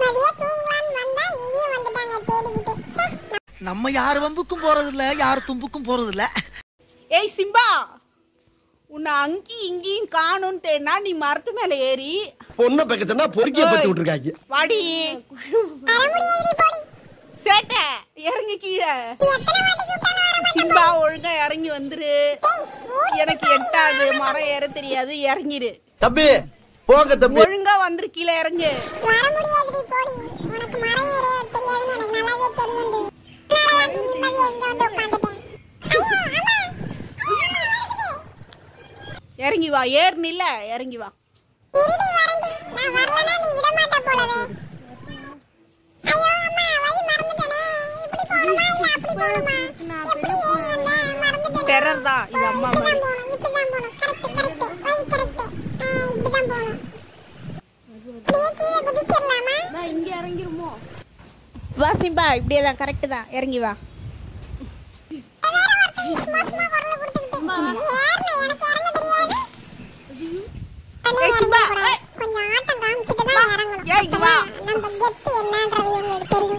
நிம்மதியா தூங்கலான்னு வந்தா இங்கேயும் வந்துட்டாங்க தேடிக்கிட்டு ச்சே, நம்ம யார் வம்புக்கும் போறது இல்ல யார் தும்புக்கும் போறது இல்ல ஏய் சிம்பா உன்னை அங்கேயும் இங்கேயும் காணும் தேனா நீ மரத்து மேல ஏறி பொண்ணை பக்கத்துனா பொறுக்கிய பத்தி விட்டுருக்காங்க வாடி வர முடியாதுடி போடி சேட்டை இறங்கி கீழே எத்தனை வாட்டி கூப்பிட்டாலும் வர மாட்டேன் சிம்பா ஒழுங்கா இறங்கி வந்துரு எனக்கு எட்டாது மரம் ஏற தெரியாது இறங்கிரு தம்பி போங்க தம்பி ஒழுங்கா வந்துரு கீழே இறங்கு வர முடியாதுடி போடி உனக்கு மரம் ஏற தெரியாதுன்னு எனக்கு நல்லாவே தெரியும்டி அதனால தாண்டி நிம்மதியா இங்க வந்து உட்காந்துட்டேன் ஐயோ அம்மா அம்மா வருது இறங்கி வா ஏறுனில்ல இறங்கி வா இருடி வரண்டி நான் வரலனா நீ விட மாட்ட போலவே ஐயோ அம்மா வழி மறந்துட்டேனே இப்படி போணுமா இல்ல அப்படி போணுமா எப்படி ஏறி வந்தேன் மறந்துட்டேனே டெரர் தான் இது அம்மா மாதிரி இப்படிதான் போகணும் இப்படிதான் போகணும் கரெக்ட் கரெக்ட் வழி கரெக்ட் இப்படிதான் போகணும் அப்படியே கீழே குதிச்சிடலாமா இங்க இறங்கிருமோ வா சிம்பா இப்படியே தான் கரெக்ட் தான் இறங்கி வா வேற ஒருத்தன் சும்மா சும்மா குரல் கொடுத்துக்கிட்டு ஏறுன எனக்கு இறங்க தெரியாது அண்ணே, ஏய், இறங்க சும்மா. கூடாது. கொஞ்சம் ஆட்டம் காமிச்சிட்டு தான் இறங்கணும் ஏய், இங்க வா. அப்பதான் நம்ம கெத்து என்னன்றது இவங்களுக்கு தெரியும்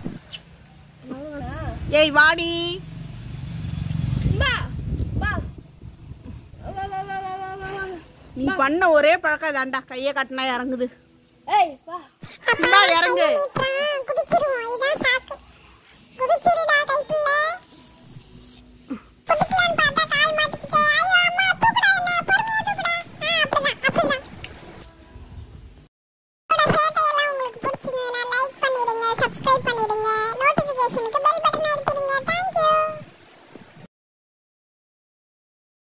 ஏய் வாடி பா பா நீ பண்ண ஒரே பழக்கம் தாண்டா கையை காட்டினா இறங்குது ஏய் வா சிம்பா இறங்கு குதிச்சிருவோம் இதான் சாக்கு குதிச்சிருடா கைப்புள்ள